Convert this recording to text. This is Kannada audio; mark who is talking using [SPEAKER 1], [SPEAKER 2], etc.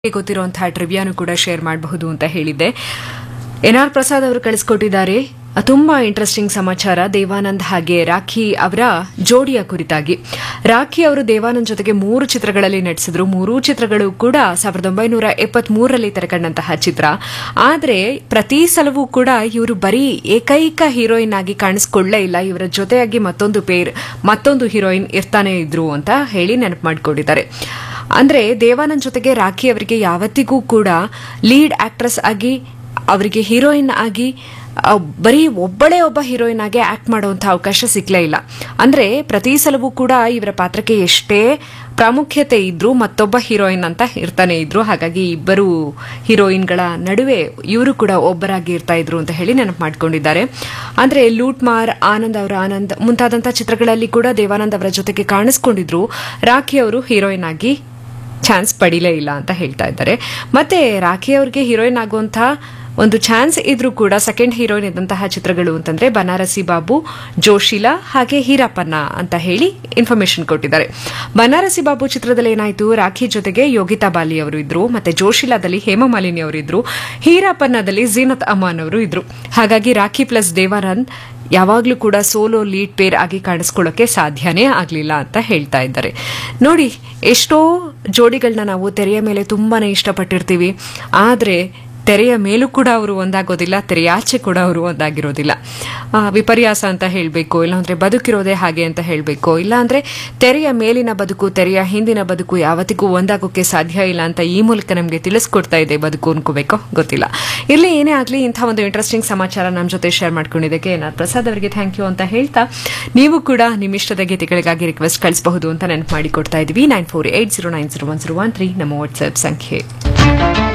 [SPEAKER 1] ಗೊತ್ತಿರುವಂತಹ ಟ್ರಿವಿಯಾನು ಕೂಡ ಶೇರ್ ಮಾಡಬಹುದು ಅಂತ ಹೇಳಿದ್ದೆ ಎನ್ ಆರ್ ಪ್ರಸಾದ್ ಅವರು ಕಳಿಸ್ಕೊಟ್ಟಿದ್ದಾರೆ ತುಂಬಾ ಇಂಟ್ರೆಸ್ಟಿಂಗ್ ಸಮಾಚಾರ ದೇವಾನಂದ್ ಹಾಗೆ ರಾಖಿ ಅವರ ಜೋಡಿಯ ಕುರಿತಾಗಿ ರಾಖಿ ಅವರು ದೇವಾನಂದ್ ಜೊತೆಗೆ ಮೂರು ಚಿತ್ರಗಳಲ್ಲಿ ನಟಿಸಿದ್ರು ಮೂರೂ ಚಿತ್ರಗಳು ಕೂಡ ಸಾವಿರದ ಒಂಬೈನೂರ ಎಪ್ಪತ್ಮೂರರಲ್ಲಿ ತೆರೆಕಂಡಂತಹ ಚಿತ್ರ ಆದರೆ ಪ್ರತಿ ಸಲವೂ ಕೂಡ ಇವರು ಬರೀ ಏಕೈಕ ಹೀರೋಯಿನ್ ಆಗಿ ಕಾಣಿಸ್ಕೊಳ್ಳೇ ಇಲ್ಲ ಇವರ ಜೊತೆಯಾಗಿ ಮತ್ತೊಂದು ಪೇರ್ ಮತ್ತೊಂದು ಹೀರೋಯಿನ್ ಇರ್ತಾನೆ ಇದ್ರು ಅಂತ ಹೇಳಿ ನೆನಪು ಮಾಡಿಕೊಂಡಿದ್ದಾರೆ ಅಂದ್ರೆ ದೇವಾನಂದ್ ಜೊತೆಗೆ ರಾಖಿ ಅವರಿಗೆ ಯಾವತ್ತಿಗೂ ಕೂಡ ಲೀಡ್ ಆಕ್ಟ್ರೆಸ್ ಆಗಿ ಅವರಿಗೆ ಹೀರೋಯಿನ್ ಆಗಿ ಆ, ಬರೀ ಒಬ್ಬಳೇ ಒಬ್ಬ ಹೀರೋಯಿನ್ ಆಗಿ ಆಕ್ಟ್ ಮಾಡುವಂಥ ಅವಕಾಶ ಸಿಗ್ಲೇ ಇಲ್ಲ ಅಂದ್ರೆ ಪ್ರತಿ ಸಲವೂ ಕೂಡ ಇವರ ಪಾತ್ರಕ್ಕೆ ಎಷ್ಟೇ ಪ್ರಾಮುಖ್ಯತೆ ಇದ್ರೂ ಮತ್ತೊಬ್ಬ ಹೀರೋಯಿನ್ ಅಂತ ಇರ್ತಾನೆ ಇದ್ರು ಹಾಗಾಗಿ ಇಬ್ಬರು ಹೀರೋಯಿನ್ಗಳ ನಡುವೆ ಇವರು ಕೂಡ ಒಬ್ಬರಾಗಿ ಇರ್ತಾ ಇದ್ರು ಅಂತ ಹೇಳಿ ನೆನಪು ಮಾಡ್ಕೊಂಡಿದ್ದಾರೆ ಅಂದ್ರೆ ಲೂಟ್ ಮಾರ್ ಆನಂದ್ ಅವರ ಆನಂದ್ ಮುಂತಾದಂಥ ಚಿತ್ರಗಳಲ್ಲಿ ಕೂಡ ದೇವಾನಂದ್ ಅವರ ಜೊತೆಗೆ ಕಾಣಿಸ್ಕೊಂಡಿದ್ರು ರಾಖಿ ಅವರು ಹೀರೋಯಿನ್ ಆಗಿ ಚಾನ್ಸ್ ಪಡಿಲೇ ಇಲ್ಲ ಅಂತ ಹೇಳ್ತಾ ಇದ್ದಾರೆ ಮತ್ತೆ ರಾಖಿ ಅವ್ರಿಗೆ ಹೀರೋಯಿನ್ ಆಗುವಂಥ ಒಂದು ಚಾನ್ಸ್ ಇದ್ರೂ ಕೂಡ ಸೆಕೆಂಡ್ ಹೀರೋಯಿನ್ ಇದ್ದಂತಹ ಚಿತ್ರಗಳು ಅಂತಂದ್ರೆ ಬನಾರಸಿ ಬಾಬು ಜೋಶಿಲಾ ಹಾಗೆ ಹೀರಪ್ಪನ್ನ ಅಂತ ಹೇಳಿ ಇನ್ಫಾರ್ಮೇಶನ್ ಕೊಟ್ಟಿದ್ದಾರೆ ಬನಾರಸಿ ಬಾಬು ಚಿತ್ರದಲ್ಲಿ ಏನಾಯ್ತು ರಾಖಿ ಜೊತೆಗೆ ಯೋಗಿತಾ ಬಾಲಿ ಅವರು ಇದ್ರು ಮತ್ತೆ ಜೋಶಿಲಾದಲ್ಲಿ ಹೇಮಮಾಲಿನಿ ಅವರು ಇದ್ರು ಹೀರಪ್ಪನ್ನದಲ್ಲಿ ಜೀನತ್ ಅಮಾನ್ ಅವರು ಇದ್ರು ಹಾಗಾಗಿ ರಾಖಿ ಪ್ಲಸ್ ದೇವಾನಂದ್ ಯಾವಾಗಲೂ ಕೂಡ ಸೋಲೋ ಲೀಡ್ ಪೇರ್ ಆಗಿ ಕಾಣಿಸ್ಕೊಳ್ಳೋಕೆ ಸಾಧ್ಯನೇ ಆಗಲಿಲ್ಲ ಅಂತ ಹೇಳ್ತಾ ಇದ್ದಾರೆ ನೋಡಿ ಎಷ್ಟೋ ಜೋಡಿಗಳನ್ನ ನಾವು ತೆರೆಯ ಮೇಲೆ ತುಂಬಾನೇ ಇಷ್ಟಪಟ್ಟಿರ್ತೀವಿ ಆದರೆ ತೆರೆಯ ಮೇಲೂ ಕೂಡ ಅವರು ಒಂದಾಗೋದಿಲ್ಲ ತೆರೆಯಾಚೆ ಕೂಡ ಅವರು ಒಂದಾಗಿರೋದಿಲ್ಲ ಆ, ವಿಪರ್ಯಾಸ ಅಂತ ಹೇಳಬೇಕು ಇಲ್ಲಾಂದ್ರೆ ಬದುಕಿರೋದೇ ಹಾಗೆ ಅಂತ ಹೇಳಬೇಕು ಇಲ್ಲಾಂದ್ರೆ ತೆರೆಯ ಮೇಲಿನ ಬದುಕು ತೆರೆಯ ಹಿಂದಿನ ಬದುಕು ಯಾವತ್ತಿಗೂ ಒಂದಾಗೋಕೆ ಸಾಧ್ಯ ಇಲ್ಲ ಅಂತ ಈ ಮೂಲಕ ನಮಗೆ ತಿಳಿಸ್ಕೊಡ್ತಾ ಇದೆ ಬದುಕು ಅನ್ಕೋಬೇಕೋ ಗೊತ್ತಿಲ್ಲ ಇಲ್ಲಿ ಏನೇ ಆಗಲಿ ಇಂಥ ಒಂದು ಇಂಟ್ರೆಸ್ಟಿಂಗ್ ಸಮಾಚಾರ ನಮ್ಮ ಜೊತೆ ಶೇರ್ ಮಾಡ್ಕೊಂಡಿದ್ದಕ್ಕೆ ಎನ್ ಆರ್ ಪ್ರಸಾದ್ ಅವರಿಗೆ ಥ್ಯಾಂಕ್ ಯು ಅಂತ ಹೇಳ್ತಾ ನೀವು ಕೂಡ ನಿಮ್ಮ ಇಷ್ಟದ ಗೀತೆಗಳಿಗಾಗಿ ರಿಕ್ವೆಸ್ಟ್ ಕಳಿಸಬಹುದು ಅಂತ ನೆನಪು ಮಾಡಿಕೊಡ್ತಾ ಇದ್ವಿ nine four eight zero nine zero one zero one three ನಮ್ಮ ವಾಟ್ಸ್ಆಪ್ ಸಂಖ್ಯೆ